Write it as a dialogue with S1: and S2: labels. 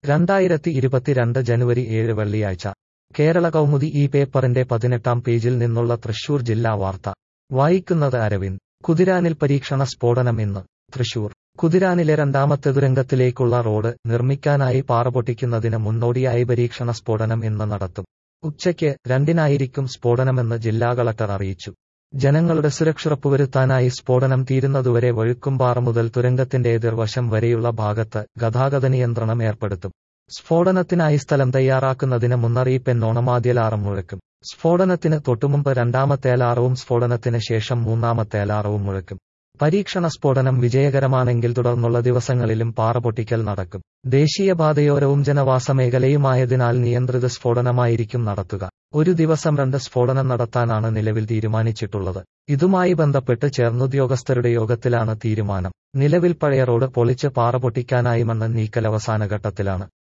S1: രണ്ടായിരത്തി ഇരുപത്തിരണ്ട് ജനുവരി ഏഴ് വെള്ളിയാഴ്ച കേരള കൗമുദി ഈ പേപ്പറിന്റെ പതിനെട്ടാം പേജിൽ നിന്നുള്ള തൃശൂർ ജില്ലാ വാർത്ത വായിക്കുന്നത് അരവിന്ദ് കുതിരാനിൽ പരീക്ഷണ സ്ഫോടനം ഇന്ന് തൃശൂർ കുതിരാനിലെ രണ്ടാമത്തെ തുരങ്കത്തിലേക്കുള്ള റോഡ് നിർമ്മിക്കാനായി പാറ പൊട്ടിക്കുന്നതിന് മുന്നോടിയായി പരീക്ഷണ സ്ഫോടനം ഇന്ന് നടത്തും ഉച്ചയ്ക്ക് രണ്ടിനായിരിക്കും സ്ഫോടനമെന്ന് ജില്ലാ കളക്ടർ അറിയിച്ചു ജനങ്ങളുടെ സുരക്ഷ ഉറപ്പുവരുത്താനായി സ്ഫോടനം തീരുന്നതുവരെ വഴുക്കുംപാറ മുതൽ തുരങ്കത്തിന്റെ എതിർവശം വരെയുള്ള ഭാഗത്ത് ഗതാഗത നിയന്ത്രണം ഏർപ്പെടുത്തും സ്ഫോടനത്തിനായി സ്ഥലം തയ്യാറാക്കുന്നതിന് മുന്നറിയിപ്പ് എന്നോണമാദ്യ അലാറം മുഴക്കും സ്ഫോടനത്തിന് തൊട്ടുമുമ്പ് രണ്ടാമത്തെ അലാറവും സ്ഫോടനത്തിന് ശേഷം മൂന്നാമത്തെ അലാറവും മുഴക്കും പരീക്ഷണ സ്ഫോടനം വിജയകരമാണെങ്കിൽ തുടർന്നുള്ള ദിവസങ്ങളിലും പാറ പൊട്ടിക്കൽ നടക്കും ദേശീയപാതയോരവും ജനവാസ മേഖലയുമായതിനാൽ നിയന്ത്രിത സ്ഫോടനമായിരിക്കും നടത്തുക ഒരു ദിവസം രണ്ട് സ്ഫോടനം നടത്താനാണ് നിലവിൽ തീരുമാനിച്ചിട്ടുള്ളത് ഇതുമായി ബന്ധപ്പെട്ട് ചേർന്നുദ്യോഗസ്ഥരുടെ യോഗത്തിലാണ് തീരുമാനം നിലവിൽ പഴയ റോഡ് പൊളിച്ച് പാറ പൊട്ടിക്കാനായി മണ്ണ് നീക്കൽ അവസാന ഘട്ടത്തിലാണ്